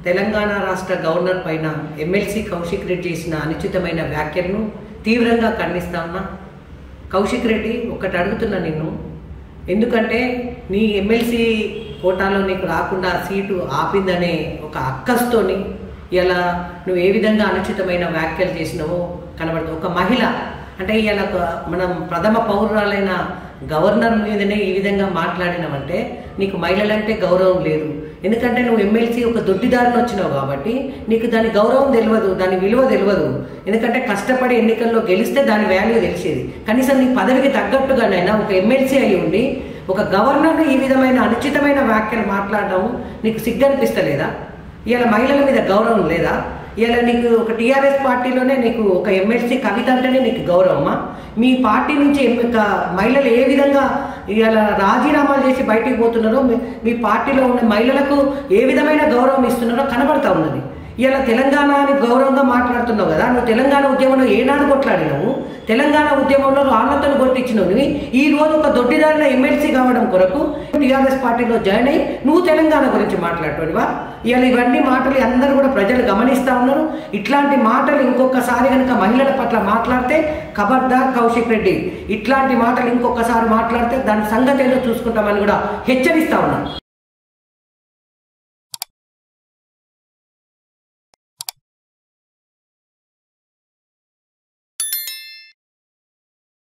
తెలంగాణ రాష్ట్ర గవర్నర్ పైన ఎమ్మెల్సీ కౌశిక్ రెడ్డి చేసిన అనుచితమైన వ్యాఖ్యలను తీవ్రంగా ఖండిస్తా ఉన్నా కౌశిక్ రెడ్డి ఒక్కటి అడుగుతున్నా నిన్ను ఎందుకంటే నీ ఎమ్మెల్సీ కోటాలో నీకు రాకుండా సీటు ఆపిందనే ఒక అక్కస్తోని ఇలా నువ్వు ఏ విధంగా అనుచితమైన వ్యాఖ్యలు చేసినావో కనబడుతుంది ఒక మహిళ అంటే ఇలా మనం ప్రథమ పౌరురాలైన గవర్నర్ మీదనే ఈ విధంగా మాట్లాడినావంటే నీకు మహిళలంటే గౌరవం లేదు ఎందుకంటే నువ్వు ఎమ్మెల్సీ ఒక దొడ్డిదారిని వచ్చినావు కాబట్టి నీకు దాని గౌరవం తెలియదు దాని విలువ తెలియదు ఎందుకంటే కష్టపడి ఎన్నికల్లో గెలిస్తే దాని వాల్యూ తెలిసేది కనీసం నీ పదవికి తగ్గట్టుగానైనా ఒక ఎమ్మెల్సీ అయి ఉండి ఒక గవర్నర్ని ఈ విధమైన అనుచితమైన వ్యాఖ్యలు మాట్లాడడం నీకు సిగ్గనిపిస్తలేదా ఇవాళ మహిళల మీద గౌరవం లేదా ఇలా నీకు ఒక టీఆర్ఎస్ పార్టీలోనే నీకు ఒక ఎమ్మెల్సీ కవిత అంటేనే నీకు గౌరవమా మీ పార్టీ నుంచి ఎమ్- ఒక మహిళలు ఏ విధంగా ఇలా రాజీనామాలు చేసి బయటికి పోతున్నారో మీ- మీ పార్టీలో ఉన్న మహిళలకు ఏ విధమైన గౌరవం ఇస్తున్నారో కనబడతా ఉన్నది ఇలా తెలంగాణని గౌరవంగా మాట్లాడుతున్నావు కదా నువ్వు తెలంగాణ ఉద్యమంలో ఏనాడు కొట్లాడినావు తెలంగాణ ఉద్యమంలో రాళ్లతో కొట్టించినవు నువ్వు ఈ రోజు ఒక దొడ్డిదారిన ఎమ్మెల్సీ కావడం కొరకు టీఆర్ఎస్ పార్టీలో జాయిన్ అయ్యి నువ్వు తెలంగాణ గురించి మాట్లాడుతుడివా ఇవాళ ఇవన్నీ మాటలు అందరూ కూడా ప్రజలు గమనిస్తూ ఉన్నారు ఇట్లాంటి మాటలు ఇంకొకసారి కనుక మహిళల పట్ల మాట్లాడితే ఖబర్దార్ కౌశిక్ రెడ్డి ఇట్లాంటి మాటలు ఇంకొకసారి మాట్లాడితే దాని సంగతి ఏదో చూసుకుంటామని కూడా హెచ్చరిస్తా ఉన్నా